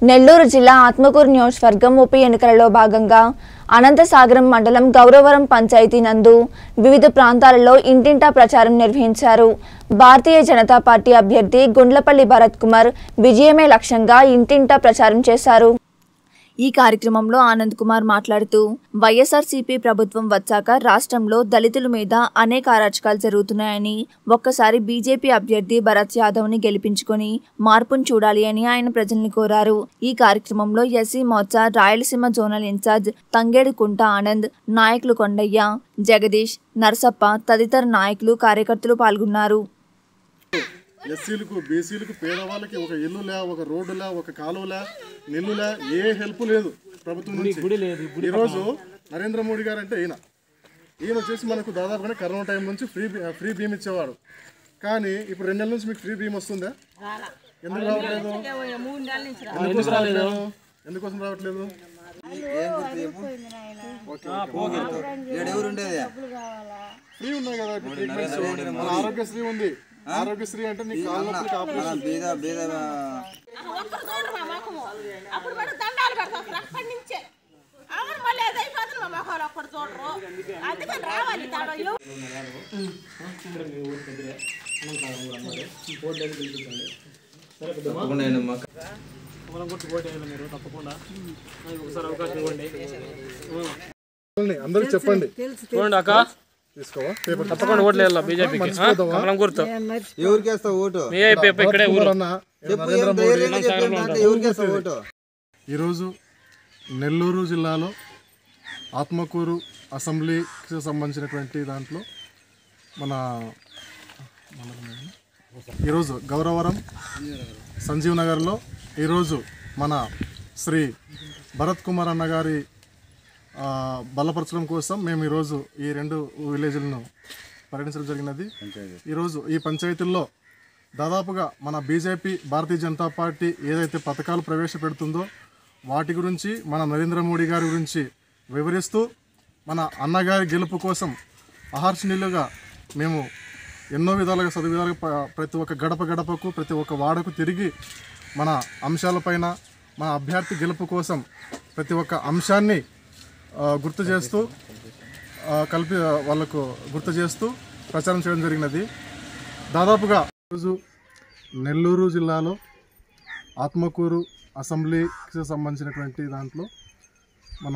నెల్లూరు జిల్లా ఆత్మకూరు నియోజకవర్గం ఉప ఎన్నికలలో భాగంగా అనంతసాగరం మండలం గౌరవరం పంచాయతీ నందు వివిధ ప్రాంతాలలో ఇంటింటా ప్రచారం నిర్వహించారు భారతీయ జనతా పార్టీ అభ్యర్థి గుండ్లపల్లి భరత్ కుమార్ విజయమే లక్ష్యంగా ఇంటింటా ప్రచారం చేశారు ఈ కార్యక్రమంలో ఆనంద్ కుమార్ మాట్లాడుతూ వైఎస్ఆర్సీపీ ప్రభుత్వం వచ్చాక రాష్ట్రంలో దళితుల మీద అనేక అరాచకాలు జరుగుతున్నాయని ఒక్కసారి బీజేపీ అభ్యర్థి భరత్ యాదవ్ ని గెలిపించుకొని మార్పును చూడాలి అని ఆయన ప్రజల్ని కోరారు ఈ కార్యక్రమంలో SC Morcha Rayalaseema zonal incharge Thangedu Kunta Anand నాయకులు కొండయ్య జగదీష్ నరసప్ప తదితర నాయకులు కార్యకర్తలు పాల్గొన్నారు ఎస్సీలకు బీసీలకు పేదవాళ్ళకి ఒక ఇల్లులే ఒక రోడ్డులే ఒక కాలువలే నిల్లులే ఏ హెల్ప్ లేదు ప్రభుత్వం నుంచి ఈరోజు నరేంద్ర మోడీ గారు అంటే ఈయన ఈయన వచ్చేసి మనకు దాదాపుగానే కరోనా టైం నుంచి ఫ్రీ బీ- ఫ్రీ బీమ్ ఇచ్చేవాడు కానీ ఇప్పుడు రెండు నెలల నుంచి మీకు ఫ్రీ బీమ్ వస్తుందా ఎందుకు రావట్లేదు ఎందుకోసం రావట్లేదు ఎందుకోసం రావట్లేదు ఎవరు ఉండేది ఫ్రీ ఉన్నాయి కదా ఇప్పుడు ట్రీట్మెంట్స్ మన ఆరోగ్యశ్రీ ఉంది ఆరోగ్యశ్రీ అంటే నీకు కాళ్ళ నొప్పులకి ఆపరేషన్ బీద బీద ఒక్కరు చూడరు మా మొఖము అప్పుడు పడి దండాలు పెడతాం అక్కడి నుంచే అవును మళ్ళీ అది అయిపోతుంది మా మొఖాలు ఒక్కడు చూడరు అందుకని రావాలి తాడు తప్పకుండా ఆయన మాకు అందరికి చెప్పండి చూడండి అక్క తీసుకోవా పేపర్ తప్పకుండా ఓట్లు వేయాలి బీజేపీకి కమలం గుర్తు ఎవరికి వేస్తావు ఓటు మీ అయిపోయి ఇక్కడే ఊరు అన్న చెప్పు ఏం ధైర్యంగా చెప్పు ఏం దాంట్లో ఎవరికి వేస్తావు ఓటు ఈరోజు నెల్లూరు జిల్లాలో ఆత్మకూరు అసెంబ్లీకి సంబంధించినటువంటి దాంట్లో మన ఈరోజు గౌరవరం సంజీవ్ నగర్లో ఈరోజు మన శ్రీ భరత్ కుమార్ అన్న గారి ఆ, బలపరచడం కోసం మేము ఈరోజు ఈ రెండు విలేజ్లను పర్యటించడం జరిగినది ఈరోజు ఈ పంచాయతీల్లో దాదాపుగా మన బీజేపీ భారతీయ జనతా పార్టీ ఏదైతే పథకాలు ప్రవేశపెడుతుందో వాటి గురించి మన నరేంద్ర మోడీ గారి గురించి వివరిస్తూ మన అన్నగారి గెలుపు కోసం అహర్షణీయులుగా మేము ఎన్నో విధాలుగా చదువు విధాలుగా ప- ప్రతి ఒక్క గడప గడపకు ప్రతి ఒక్క వాడకు తిరిగి మన అంశాలపైన మన అభ్యర్థి గెలుపు కోసం ప్రతి ఒక్క అంశాన్ని ఆ, గుర్తు చేస్తూ ఆ, కలిపి వాళ్ళకు గుర్తు చేస్తూ ప్రచారం చేయడం జరిగినది దాదాపుగా ఈరోజు నెల్లూరు జిల్లాలో ఆత్మకూరు అసెంబ్లీకి సంబంధించినటువంటి దాంట్లో మన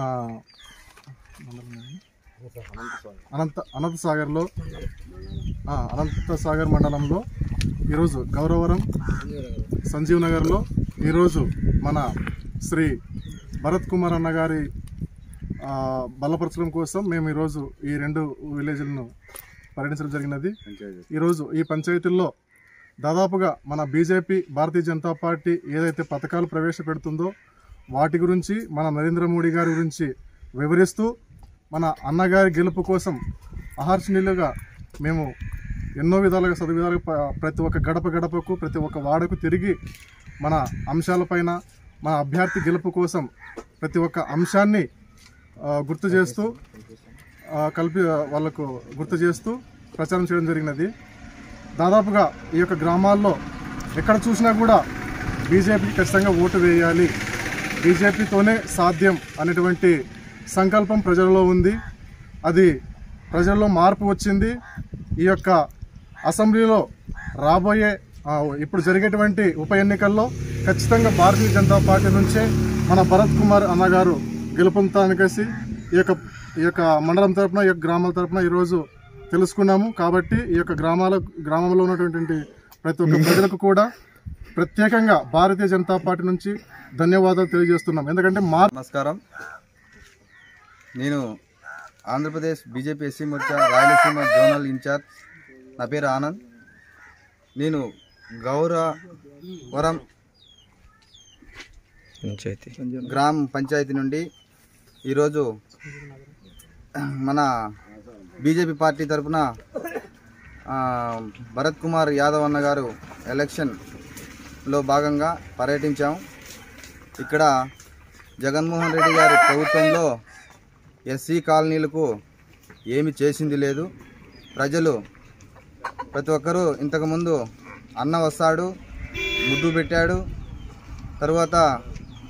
అనంత అనంత సాగర్లో ఆ, అనంత సాగర్ మండలంలో ఈరోజు గౌరవరం సంజీవ్ నగర్లో ఈరోజు మన శ్రీ భరత్ కుమార్ అన్న గారి ఆ, బలపరచడం కోసం మేము ఈరోజు ఈ రెండు విలేజ్లను పర్యటించడం జరిగినది ఈరోజు ఈ పంచాయతీల్లో దాదాపుగా మన బీజేపీ భారతీయ జనతా పార్టీ ఏదైతే పథకాలు ప్రవేశపెడుతుందో వాటి గురించి మన నరేంద్ర మోడీ గారి గురించి వివరిస్తూ మన అన్నగారి గెలుపు కోసం అహర్షణీయులుగా మేము ఎన్నో విధాలుగా చదువు విధాలుగా ప- ప్రతి ఒక్క గడప గడపకు ప్రతి ఒక్క వాడకు తిరిగి మన అంశాలపైన మన అభ్యర్థి గెలుపు కోసం ప్రతి ఒక్క అంశాన్ని ఆ, గుర్తు చేస్తూ ఆ, కలిపి వాళ్ళకు గుర్తు చేస్తూ ప్రచారం చేయడం జరిగినది దాదాపుగా ఈ యొక్క గ్రామాల్లో ఎక్కడ చూసినా కూడా బీజేపీకి ఖచ్చితంగా ఓటు వేయాలి బీజేపీతోనే సాధ్యం అనేటువంటి సంకల్పం ప్రజల్లో ఉంది అది ప్రజల్లో మార్పు వచ్చింది ఈ యొక్క అసెంబ్లీలో రాబోయే ఆ, ఇప్పుడు జరిగేటువంటి ఉప ఎన్నికల్లో ఖచ్చితంగా భారతీయ జనతా పార్టీ నుంచే మన భరత్ కుమార్ అన్నగారు గెలుపొందుతానికేసి ఈ యొక్క ఈ యొక్క మండలం తరపున ఈ యొక్క గ్రామాల తరపున ఈరోజు తెలుసుకున్నాము కాబట్టి ఈ యొక్క గ్రామాల గ్రామంలో ఉన్నటువంటి ప్రతి ఒక్క ప్రజలకు కూడా ప్రత్యేకంగా భారతీయ జనతా పార్టీ నుంచి ధన్యవాదాలు తెలియజేస్తున్నాం ఎందుకంటే మా నమస్కారం నేను Andhra Pradesh BJP SC Morcha Rayalaseema zonal incharge నా పేరు ఆనంద్ నేను గౌరవరం గ్రామ పంచాయతీ నుండి ఈరోజు మన బీజేపీ పార్టీ తరఫున భరత్ కుమార్ యాదవ్ అన్న గారు ఎలక్షన్లో భాగంగా పర్యటించాము ఇక్కడ జగన్మోహన్ రెడ్డి గారి ప్రభుత్వంలో ఎస్సీ కాలనీలకు ఏమి చేసింది లేదు ప్రజలు ప్రతి ఒక్కరూ ఇంతకుముందు అన్న వస్తాడు ముద్దు పెట్టాడు తర్వాత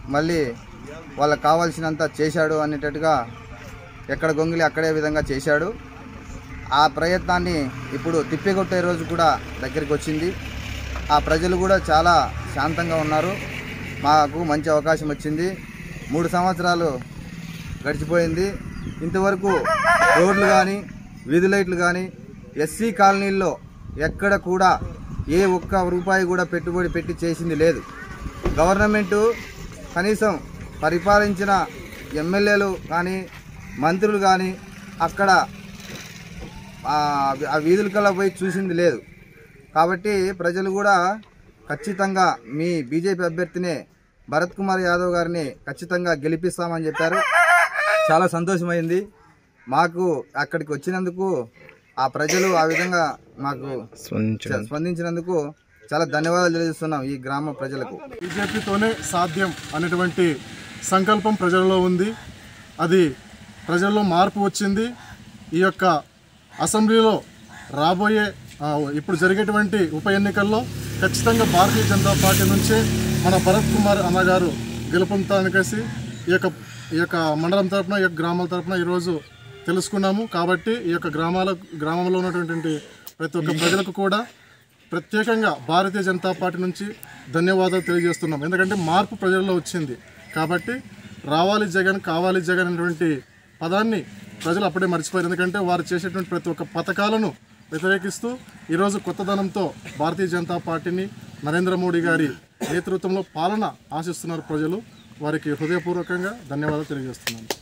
మళ్ళీ వాళ్ళకి కావాల్సినంత చేశాడు అనేటట్టుగా ఎక్కడ గొంగిలి అక్కడే విధంగా చేశాడు ఆ ప్రయత్నాన్ని ఇప్పుడు తిప్పికొట్టే రోజు కూడా దగ్గరికి వచ్చింది ఆ ప్రజలు కూడా చాలా శాంతంగా ఉన్నారు మాకు మంచి అవకాశం వచ్చింది మూడు సంవత్సరాలు గడిచిపోయింది ఇంతవరకు రోడ్లు కానీ వీధి లైట్లు కానీ ఎస్సీ కాలనీల్లో ఎక్కడ కూడా ఏ ఒక్క రూపాయి కూడా పెట్టుబడి పెట్టి చేసింది లేదు గవర్నమెంటు కనీసం పరిపాలించిన ఎమ్మెల్యేలు కానీ మంత్రులు కానీ అక్కడ ఆ ఆ వీధుల కల్లా పోయి చూసింది లేదు కాబట్టి ప్రజలు కూడా ఖచ్చితంగా మీ బీజేపీ అభ్యర్థినే భరత్ కుమార్ యాదవ్ గారిని ఖచ్చితంగా గెలిపిస్తామని చెప్పారు చాలా సంతోషమైంది మాకు అక్కడికి వచ్చినందుకు ఆ ప్రజలు ఆ విధంగా మాకు చ- స్పందించినందుకు చాలా ధన్యవాదాలు తెలియజేస్తున్నాం ఈ గ్రామ ప్రజలకు బీజేపీతోనే సాధ్యం అనేటువంటి సంకల్పం ప్రజల్లో ఉంది అది ప్రజల్లో మార్పు వచ్చింది ఈ యొక్క అసెంబ్లీలో రాబోయే ఆ, ఇప్పుడు జరిగేటువంటి ఉప ఎన్నికల్లో ఖచ్చితంగా భారతీయ జనతా పార్టీ నుంచే మన భరత్ కుమార్ అన్నగారు గెలుపొందుతానికేసి ఈ యొక్క ఈ యొక్క మండలం తరపున ఈ యొక్క గ్రామాల తరపున ఈరోజు తెలుసుకున్నాము కాబట్టి ఈ యొక్క గ్రామాల గ్రామంలో ఉన్నటువంటి ప్రతి ఒక్క ప్రజలకు కూడా ప్రత్యేకంగా భారతీయ జనతా పార్టీ నుంచి ధన్యవాదాలు తెలియజేస్తున్నాం ఎందుకంటే మార్పు ప్రజల్లో వచ్చింది కాబట్టి రావాలి జగన్ కావాలి జగన్ అనేటువంటి పదాన్ని ప్రజలు అప్పుడే మర్చిపోయారు ఎందుకంటే వారు చేసేటువంటి ప్రతి ఒక్క పథకాలను వ్యతిరేకిస్తూ ఈరోజు కొత్తదనంతో భారతీయ జనతా పార్టీని నరేంద్ర మోడీ గారి నేతృత్వంలో పాలన ఆశిస్తున్నారు ప్రజలు వారికి హృదయపూర్వకంగా ధన్యవాదాలు తెలియజేస్తున్నాను